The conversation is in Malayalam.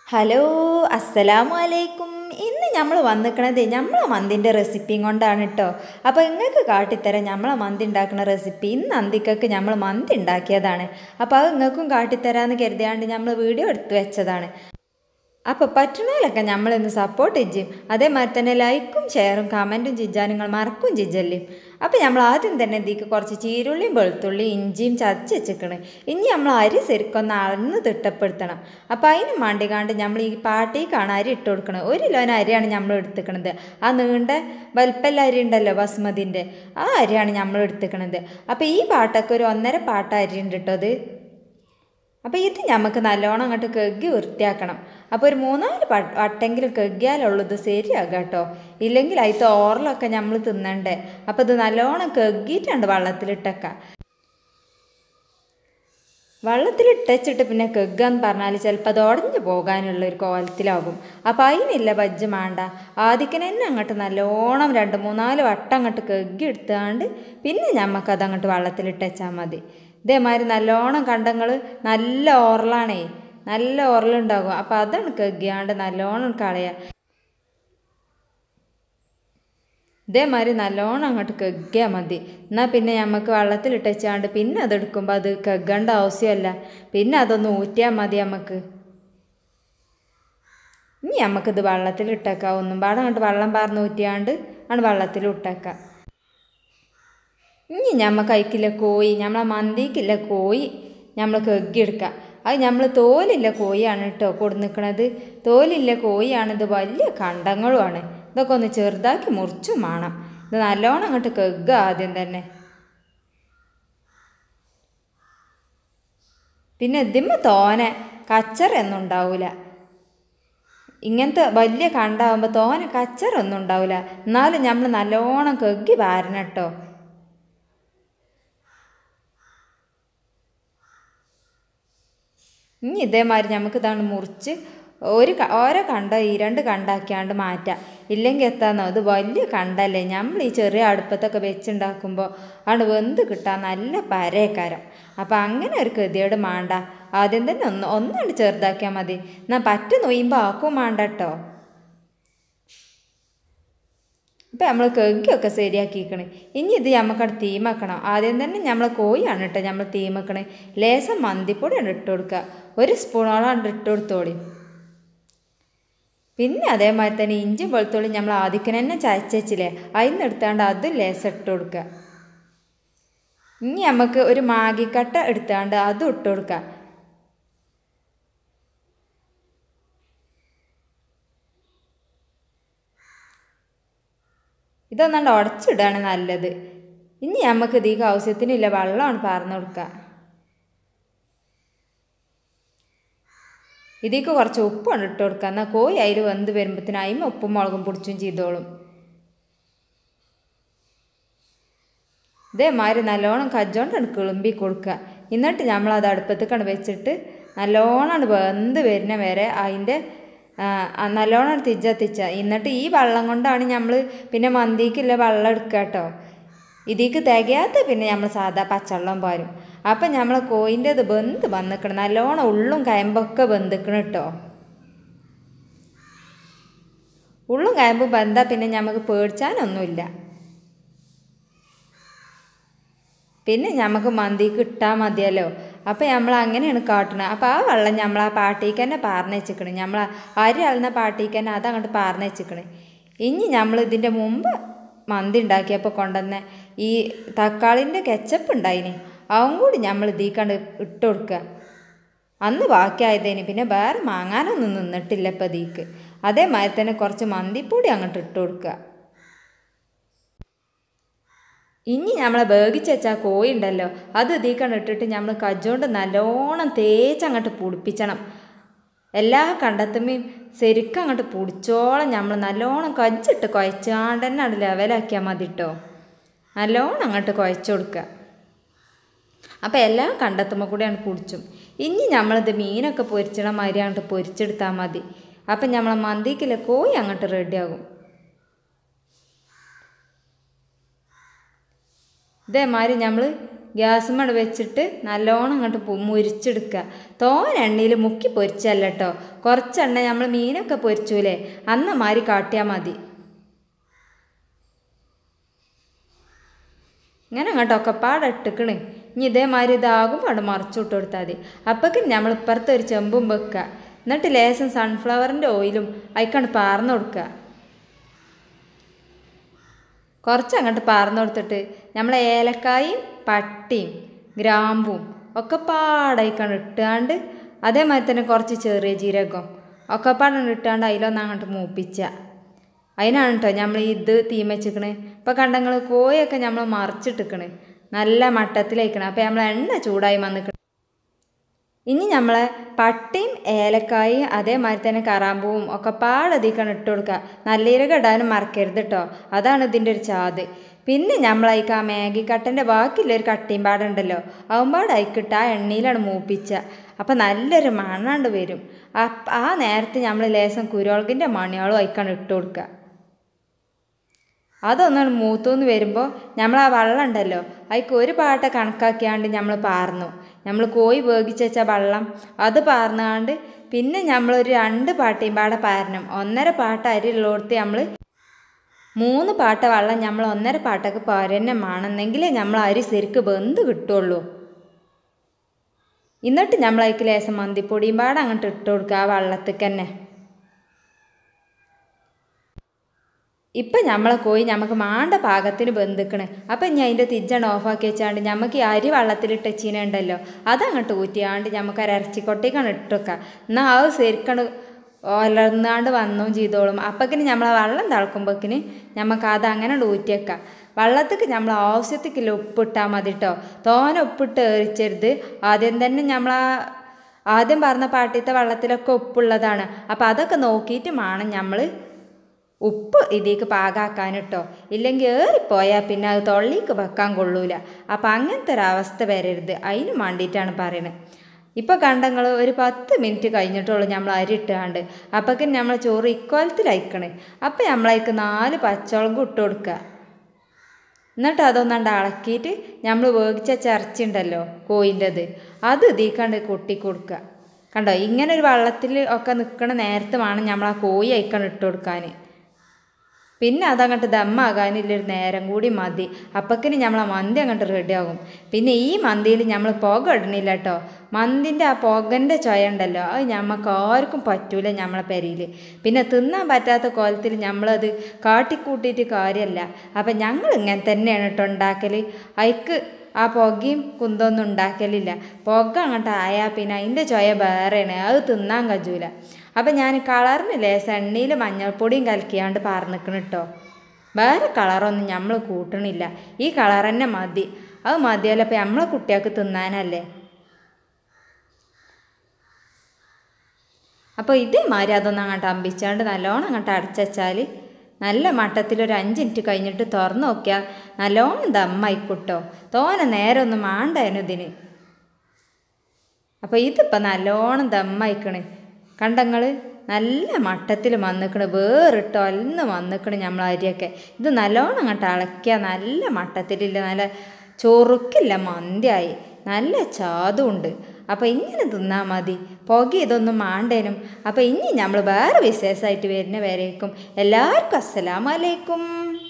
ഹലോ അസ്സലാമു അലൈക്കും ഇന്ന് നമ്മൾ വന്നിക്കണത് നമ്മളെ മന്തിൻ്റെ റെസിപ്പിയും കൊണ്ടാണ് കേട്ടോ അപ്പോൾ നിങ്ങൾക്ക് കാട്ടിത്തരാം നമ്മളെ മന്തി ഉണ്ടാക്കുന്ന റെസിപ്പി ഇന്ന് അന്തിക്കൊക്കെ നമ്മൾ മന്തി ഉണ്ടാക്കിയതാണ് അപ്പോൾ അത് നിങ്ങൾക്കും കാട്ടിത്തരാമെന്ന് കരുതിയാണ്ട് നമ്മൾ വീഡിയോ എടുത്തു വെച്ചതാണ് അപ്പോൾ പറ്റണേലൊക്കെ നമ്മളിന്ന് സപ്പോർട്ട് ചെയ്യും അതേമാതിരി തന്നെ ലൈക്കും ഷെയറും കമൻറ്റും ചിജ്ജാനും നിങ്ങൾ മറക്കും ചിജ്ജല്ലേ അപ്പോൾ നമ്മൾ ആദ്യം തന്നെ ഇതിക്ക് കുറച്ച് ചീരുള്ളിയും വെളുത്തുള്ളിയും ഇഞ്ചിയും ചതച്ച് വെച്ചിക്കണ് ഇനി നമ്മൾ അരി ശരിക്കൊന്ന് അളന്ന് തിട്ടപ്പെടുത്തണം അപ്പോൾ അതിന് മാണ്ടിക്കാണ്ട് നമ്മൾ ഈ പാട്ടിക്കാണ് അരി ഇട്ട് കൊടുക്കണം ഒരു കിലോന് അരിയാണ് നമ്മൾ എടുത്തിക്കണത് ആ നീണ്ട വലുപ്പല്ല അരി ഉണ്ടല്ലോ ബസ്മതിൻ്റെ ആ അരിയാണ് നമ്മൾ എടുത്തിക്കണത് അപ്പോൾ ഈ പാട്ടൊക്കെ ഒരു ഒന്നര പാട്ട അരി ഉണ്ട് കേട്ടോ അത് അപ്പോൾ ഇത് നമുക്ക് നല്ലോണം അങ്ങോട്ട് കഴുകി വൃത്തിയാക്കണം അപ്പോൾ ഒരു മൂന്നാല് പ- വട്ടെങ്കിലും കഴുകിയാലുള്ളൂ ഇത് ശരിയാകുക കേട്ടോ ഇല്ലെങ്കിൽ അതിൻ്റെ ഓറലൊക്കെ നമ്മൾ തിന്നണ്ടേ അപ്പോൾ ഇത് നല്ലോണം കഴുകിയിട്ടുണ്ട് വെള്ളത്തിലിട്ടൊക്കെ വെള്ളത്തിലിട്ടച്ചിട്ട് പിന്നെ കെഗ്ഗ എന്ന് പറഞ്ഞാൽ ചിലപ്പോൾ അത് ഉടഞ്ഞു പോകാനുള്ള ഒരു കോലത്തിലാകും അപ്പോൾ അതിനില്ല ബജ്ജ് വേണ്ട ആദ്യക്കനെ തന്നെ അങ്ങോട്ട് നല്ലോണം രണ്ട് മൂന്നാല് വട്ടം അങ്ങോട്ട് കെഗ്ഗി എടുത്താണ്ട് പിന്നെ ഞമ്മക്കത് അങ്ങോട്ട് വെള്ളത്തിലിട്ടച്ചാൽ മതി ഇതേമാതിരി നല്ലോണം കണ്ടങ്ങൾ നല്ല ഓറലാണേ നല്ല ഓറലുണ്ടാകും അപ്പോൾ അതാണ് കെഗ്ഗിയാണ്ട് നല്ലോണം കളയുക ഇതേമാതിരി നല്ലോണം അങ്ങോട്ട് കെഗ്ഗിയാൽ മതി എന്നാൽ പിന്നെ നമുക്ക് വെള്ളത്തിലിട്ട് വെച്ചാണ്ട് പിന്നെ അതെടുക്കുമ്പോൾ അത് കെഗ്ഗേണ്ട ആവശ്യമല്ല പിന്നെ അതൊന്ന് ഊറ്റിയാൽ മതി നമുക്ക് ഇനി നമുക്കിത് വെള്ളത്തിലിട്ടേക്കാം ഒന്നും പാടെ അങ്ങോട്ട് വെള്ളം പാർന്ന് ഊറ്റിയാണ്ട് ആണ് വെള്ളത്തിൽ ഇട്ടേക്കാം ഇനി നമുക്ക് അതിക്കില്ല കോഴി നമ്മളെ മന്തിക്കില്ല കോഴി നമ്മൾ കെഗ്ഗിയെടുക്കുക അത് നമ്മൾ തോലില്ല കോഴിയാണ് കേട്ടോ കൊടു നിൽക്കണത് തോലില്ല കോഴിയാണ് ഇത് വലിയ കണ്ടങ്ങളുമാണ് ഇതൊക്കെ ഒന്ന് ചെറുതാക്കി മുറിച്ചും വേണം ഇത് നല്ലോണം അങ്ങോട്ട് കെഗ്ഗ ആദ്യം തന്നെ പിന്നെ ഇതിമ്മ തോനെ കച്ചറൊന്നും ഉണ്ടാവില്ല ഇങ്ങനത്തെ വലിയ കണ്ടാവുമ്പോൾ തോനെ കച്ചറൊന്നും ഉണ്ടാവില്ല എന്നാലും നമ്മൾ നല്ലോണം കെഗ്ഗി വാരണം കേട്ടോ ഇനി ഇതേമാതിരി നമുക്ക് ഇതാണ് മുറിച്ച് ഒരു ക- ഓരോ കണ്ട ഈ രണ്ട് കണ്ടാക്കിയാണ്ട് മാറ്റാം ഇല്ലെങ്കിൽ എത്താന്നോ ഇത് വലിയ കണ്ടല്ലേ നമ്മൾ ഈ ചെറിയ അടുപ്പത്തൊക്കെ വെച്ചുണ്ടാക്കുമ്പോൾ ആണ് വെന്ത് കിട്ടാൻ നല്ല പരേക്കാരം അപ്പം അങ്ങനെ ഒരു ഗതിയോട് മാണ്ട ആദ്യം തന്നെ ഒന്ന് ഒന്നുകൊണ്ട് ചെറുതാക്കിയാൽ മതി എന്നാൽ പറ്റ നൊയ്യുമ്പോൾ ആക്കും മാണ്ട കേട്ടോ ഇപ്പം നമ്മൾ കെഗ്ഗിയൊക്കെ ശരിയാക്കിക്കണ് ഇനി ഇത് നമുക്കവിടെ തീമക്കണം ആദ്യം തന്നെ നമ്മൾ കോഴിയാണ് കേട്ടോ നമ്മൾ തീമക്കണേ ലേസം മന്തിപ്പൊടിയാണ് ഇട്ട് കൊടുക്കുക ഒരു സ്പൂണോളം ഇട്ട് കൊടുത്തോളി പിന്നെ അതേമാതിരി തന്നെ ഇഞ്ചി വെളുത്തുള്ളി നമ്മൾ ആദ്യം തന്നെ ചതച്ചില്ലേ അതിന് എടുത്താണ്ട് അതും ലേസം ഇട്ട് കൊടുക്കുക ഇനി നമുക്ക് ഒരു മാഗിക്കട്ട എടുത്താണ്ട് അതും ഇട്ട് കൊടുക്കുക ഇതൊന്നാണ്ട് ഉടച്ചിടാണ് നല്ലത് ഇനി നമുക്ക് ഇതിക്ക് ആവശ്യത്തിനില്ല വെള്ളമാണ് പാർന്നു കൊടുക്കുക ഇതിക്ക് കുറച്ച് ഉപ്പാണ് ഇട്ട് കൊടുക്കുക എന്നാൽ കോഴി അതിൽ വെന്ത് വരുമ്പോഴത്തേനും അതിമ ഉപ്പും മുളകും പൊടിച്ചും ചെയ്തോളും ഇതേമാതിരി നല്ലോണം കജ്ജോണ്ടാണ് കിളുമ്പി കൊടുക്കുക എന്നിട്ട് നമ്മൾ അത് അടുപ്പത്തേക്കാണ് വെച്ചിട്ട് നല്ലോണം വെന്ത് വരുന്ന വരെ അതിൻ്റെ നല്ലോണം തിജ്ജ തിച്ച എന്നിട്ട് ഈ വെള്ളം കൊണ്ടാണ് നമ്മൾ പിന്നെ മന്തിക്കുള്ള വെള്ളം എടുക്കുക കേട്ടോ ഇതിക്ക് തികയാത്ത പിന്നെ നമ്മൾ സാധാ പച്ചവെള്ളം പാരും അപ്പം നമ്മൾ കോയിൻ്റെ ഇത് വെന്ത് വന്നിക്കണം നല്ലോണം ഉള്ളും കയമ്പൊക്കെ വെന്തിക്കണം കേട്ടോ ഉള്ളും കയമ്പും വെന്താൽ പിന്നെ നമുക്ക് പേടിച്ചാനൊന്നുമില്ല പിന്നെ നമുക്ക് മന്തിക്ക് ഇട്ടാൽ മതിയല്ലോ അപ്പോൾ നമ്മൾ അങ്ങനെയാണ് കാട്ടണത് അപ്പോൾ ആ വെള്ളം നമ്മൾ ആ പാട്ടിക്ക് തന്നെ പാർന്ന് വെച്ചിക്കണ് നമ്മൾ അരി അളന്ന പാട്ടിക്ക് തന്നെ അത് അങ്ങോട്ട് പാർന്ന് വെച്ചിക്കണ് ഇനി നമ്മൾ ഇതിൻ്റെ മുമ്പ് മന്തി ഉണ്ടാക്കിയപ്പോൾ കൊണ്ടുവന്ന ഈ തക്കാളിൻ്റെ കെച്ചപ്പ് ഉണ്ടായിന് അതും കൂടി നമ്മൾ ഇതിൽ കണ്ട് ഇട്ട് കൊടുക്കുക അന്ന് ബാക്കിയായതേന് പിന്നെ വേറെ മാങ്ങാനൊന്നും നിന്നിട്ടില്ല ഇപ്പം ഇതിക്ക് അതേമാതിരി തന്നെ കുറച്ച് മന്തിപ്പൊടി അങ്ങോട്ട് ഇട്ട് കൊടുക്കുക ഇനി നമ്മളെ വേഗിച്ച് വെച്ചാൽ കോഴി ഉണ്ടല്ലോ അത് ഇതിക്കാണ് ഇട്ടിട്ട് നമ്മൾ കജ്ജോണ്ട് നല്ലോണം തേച്ച് അങ്ങോട്ട് പൊടിപ്പിച്ചണം എല്ലാ കണ്ടത്തുമ്മയും ശരിക്കും അങ്ങോട്ട് പൊടിച്ചോളം നമ്മൾ നല്ലോണം കജ്ജിട്ട് കുഴച്ചാണ്ട് തന്നെ അത് ലെവലാക്കിയാൽ മതി കേട്ടോ നല്ലോണം അങ്ങോട്ട് കുഴച്ച് കൊടുക്കുക അപ്പോൾ എല്ലാ കണ്ടെത്തുമ്പോൾ കൂടെയാണ് പൊടിച്ചും ഇനി നമ്മളിത് മീനൊക്കെ പൊരിച്ചണ മാതിരി അങ്ങോട്ട് പൊരിച്ചെടുത്താൽ മതി അപ്പം നമ്മളെ മന്തിക്കില്ല കോഴി അങ്ങോട്ട് റെഡിയാകും ഇതേമാതിരി നമ്മൾ ഗ്യാസുമ്മട് വെച്ചിട്ട് നല്ലോണം അങ്ങോട്ട് പൊ- മുരിച്ചെടുക്കുക തോന എണ്ണയിൽ മുക്കി പൊരിച്ചല്ല കേട്ടോ കുറച്ചെണ്ണ നമ്മൾ മീനൊക്കെ പൊരിച്ചൂലേ അന്ന മാതിരി കാട്ടിയാൽ മതി ഇങ്ങനെ അങ്ങോട്ട് ഒക്കെ പാടെ ഇട്ടിക്കണ് ഇനി ഇതേമാതിരി ഇതാകുമ്പോൾ അവിടെ മറിച്ചു വിട്ട് കൊടുത്താൽ മതി അപ്പോഴേക്കും നമ്മൾ ഇപ്പുറത്ത് ഒരു ചെമ്പും വെക്കുക എന്നിട്ട് ലേശം സൺഫ്ലവറിൻ്റെ ഓയിലും അതിക്കാണ് പാർന്നു കൊടുക്കുക കുറച്ച് അങ്ങോട്ട് പാർന്നു കൊടുത്തിട്ട് നമ്മളെ ഏലക്കായും പട്ടിയും ഗ്രാമ്പും ഒക്കെ പാടായിക്കാണ് ഇട്ടാണ്ട് അതേമാതിരി തന്നെ കുറച്ച് ചെറിയ ജീരകം ഒക്കെ പാടാണ് ഇട്ടാണ്ട് അതിലൊന്ന് അങ്ങോട്ട് മൂപ്പിച്ച അതിനാണ് കേട്ടോ നമ്മൾ ഇത് തീമച്ചിക്കണ് ഇപ്പം കണ്ടങ്ങൾ കോയൊക്കെ നമ്മൾ മറിച്ചിട്ടിക്കണ് നല്ല മട്ടത്തിലേക്കണ് അപ്പം നമ്മൾ എണ്ണ ചൂടായി വന്നിക്കണ് ഇനി നമ്മളെ പട്ടിയും ഏലക്കായും അതേമാതിരി തന്നെ കറാമ്പൂവും ഒക്കെ പാടതിക്കാണ് ഇട്ട് കൊടുക്കുക നല്ല ഇരക ഇടാനും മറക്കരുത് കേട്ടോ അതാണ് ഇതിൻ്റെ ഒരു ചാത് പിന്നെ നമ്മളതിക്ക് ആ മാഗി കട്ടൻ്റെ ബാക്കിയുള്ളൊരു കട്ടിയും പാടുണ്ടല്ലോ അവമ്പാട് അയക്കിട്ട് ആ എണ്ണയിലാണ് മൂപ്പിച്ച അപ്പം നല്ലൊരു മണ്ണാണ്ട് വരും അപ്പ- ആ നേരത്ത് നമ്മൾ ലേശം കുരുമുളകിൻ്റെ മണിയോളും അതിക്കാണ് ഇട്ട് കൊടുക്കുക അതൊന്നാണ് മൂത്തൂന്ന് വരുമ്പോൾ നമ്മൾ ആ വെള്ളം ഉണ്ടല്ലോ അതിക്ക് ഒരു പാട്ട കണക്കാക്കിയാണ്ട് നമ്മൾ പാർന്നു നമ്മൾ കോഴി വേവിച്ച് വെച്ച വെള്ളം അത് പാർന്നാണ്ട് പിന്നെ നമ്മളൊരു രണ്ട് പാട്ടയും പാടെ പാരണം ഒന്നര പാട്ട അരി ഉള്ളിടത്ത് നമ്മൾ മൂന്ന് പാട്ട വെള്ളം നമ്മൾ ഒന്നര പാട്ടക്ക് പാരന്നെ വേണമെന്നെങ്കിലേ നമ്മൾ അരി ശരിക്ക് വെന്ത് കിട്ടുള്ളൂ എന്നിട്ട് നമ്മൾ അതിക്ക് ലേശം മന്തിപ്പൊടിയും പാടെ അങ്ങോട്ട് ഇട്ട് കൊടുക്കുക ആ വെള്ളത്തേക്ക് തന്നെ ഇപ്പം നമ്മളെ കോഴി നമുക്ക് മാണ്ട പാകത്തിന് ബന്ധിക്കണ് അപ്പം ഇനി അതിൻ്റെ തിജ്ജണ് ഓഫാക്കി വെച്ചാണ്ട് നമുക്ക് ഈ അരി വെള്ളത്തിലിട്ട് വെച്ചീന ഉണ്ടല്ലോ അതങ്ങോട്ട് ഊറ്റിയാണ്ട് നമുക്ക് ഒരു ഇറച്ചിക്കൊട്ടേക്കാണ് ഇട്ട് വെക്കുക എന്നാൽ അത് ശരിക്കണ് ഒലർന്നാണ്ട് വന്നും ചെയ്തോളും അപ്പക്കിന് നമ്മളെ വെള്ളം തിളക്കുമ്പോക്കിന് നമുക്ക് അത് അങ്ങനെ ഊറ്റി വെക്കാം വെള്ളത്തേക്ക് നമ്മൾ ആവശ്യത്തേക്കില്ല ഉപ്പിട്ടാൽ മതി കേട്ടോ തോനെ ഉപ്പിട്ട് എറിച്ചരുത് ആദ്യം തന്നെ നമ്മൾ ആദ്യം പറഞ്ഞ പാട്ടിത്തെ വെള്ളത്തിലൊക്കെ ഉപ്പുള്ളതാണ് അപ്പം അതൊക്കെ നോക്കിയിട്ട് വേണം നമ്മൾ ഉപ്പ് ഇതിലേക്ക് പാകാക്കാൻ കേട്ടോ ഇല്ലെങ്കിൽ ഏറിപ്പോയാൽ പിന്നെ അത് തൊള്ളിക്ക് വെക്കാൻ കൊള്ളൂല അപ്പം അങ്ങനത്തെ ഒരു അവസ്ഥ വരരുത് അതിന് വേണ്ടിയിട്ടാണ് പറയുന്നത് ഇപ്പോൾ കണ്ടങ്ങൾ ഒരു പത്ത് മിനിറ്റ് കഴിഞ്ഞിട്ടുള്ളൂ നമ്മൾ അരി ഇട്ടാണ്ട് അപ്പൊക്കെ നമ്മൾ ചോറ് ഇക്കോലത്തിൽ അയക്കണേ അപ്പം നമ്മളതിക്ക് നാല് പച്ചമുളക് ഇട്ട് കൊടുക്കുക എന്നിട്ട് അതൊന്നാണ്ട് ഇളക്കിയിട്ട് നമ്മൾ വേവിച്ച ചിറച്ചുണ്ടല്ലോ കോയിൻ്റെത് അത് ഇതിക്കാണ്ട് കൊട്ടി കൊടുക്കുക കണ്ടോ ഇങ്ങനെ ഒരു വെള്ളത്തിൽ ഒക്കെ നിൽക്കണ നേരത്ത് വേണം നമ്മൾ ആ കോഴി അയക്കാണ്ട് ഇട്ട് കൊടുക്കാൻ പിന്നെ അതങ്ങോട്ട് ദമ്മാകാനില്ലൊരു നേരം കൂടി മതി അപ്പക്കിന് നമ്മളെ മന്തി അങ്ങോട്ട് റെഡിയാകും പിന്നെ ഈ മന്തിയിൽ നമ്മൾ പുക ഇടണില്ല കേട്ടോ മന്തിൻ്റെ ആ പുകൻ്റെ ചൊയ ഉണ്ടല്ലോ അത് ഞമ്മക്ക് ആർക്കും പറ്റൂല നമ്മളെ പെരയിൽ പിന്നെ തിന്നാൻ പറ്റാത്ത കോലത്തിൽ നമ്മളത് കാട്ടിക്കൂട്ടിയിട്ട് കാര്യമല്ല അപ്പം ഞങ്ങൾ ഇങ്ങനെ തന്നെയാണ് കേട്ടോ ഉണ്ടാക്കൽ അതിക്ക് ആ പുകയും കുന്തൊന്നും ഉണ്ടാക്കലില്ല പുക അങ്ങോട്ട് ആയാൽ പിന്നെ അതിൻ്റെ ചൊയ വേറെയാണ് അത് തിന്നാൻ കഴിയൂല അപ്പം ഞാൻ കളറിന് ലേശം എണ്ണയിൽ മഞ്ഞൾപ്പൊടിയും കലക്കിയാണ്ട് പാർന്നിക്കണം കേട്ടോ വേറെ കളറൊന്നും നമ്മൾ കൂട്ടണില്ല ഈ കളർ തന്നെ മതി അത് മതിയല്ലോ അപ്പം നമ്മളെ കുട്ടികൾക്ക് തിന്നാനല്ലേ അപ്പോൾ ഇതേമാതിരി അതൊന്നും അങ്ങോട്ട് അമ്പിച്ചാണ്ട് നല്ലോണം അങ്ങോട്ട് അടച്ചാൽ നല്ല മട്ടത്തിൽ ഒരു അഞ്ച് മിനിറ്റ് കഴിഞ്ഞിട്ട് തുറന്ന് നോക്കിയാൽ നല്ലോണം ദമ്മായിക്കോട്ടോ തോനെ നേരം ഒന്നും മാണ്ടായിരുന്നു ഇതിന് അപ്പോൾ ഇതിപ്പോൾ നല്ലോണം ദമ്മയക്കണ് കണ്ടങ്ങൾ നല്ല മട്ടത്തിൽ വന്നിക്കണ് വേറിട്ട് ഒലന്ന് വന്നിക്കണ് നമ്മൾ അരിയൊക്കെ ഇത് നല്ലോണം അങ്ങോട്ട് ഇളക്കിയ നല്ല മട്ടത്തിലില്ല നല്ല ചൊറുക്കില്ല മന്തിയായി നല്ല ചാതുണ്ട് അപ്പോൾ ഇങ്ങനെ തിന്നാൽ മതി പുക ഇതൊന്നും മാണ്ടേനും അപ്പോൾ ഇനി നമ്മൾ വേറെ വിശേഷമായിട്ട് വരുന്ന വരേക്കും എല്ലാവർക്കും അസ്സലാമലൈക്കും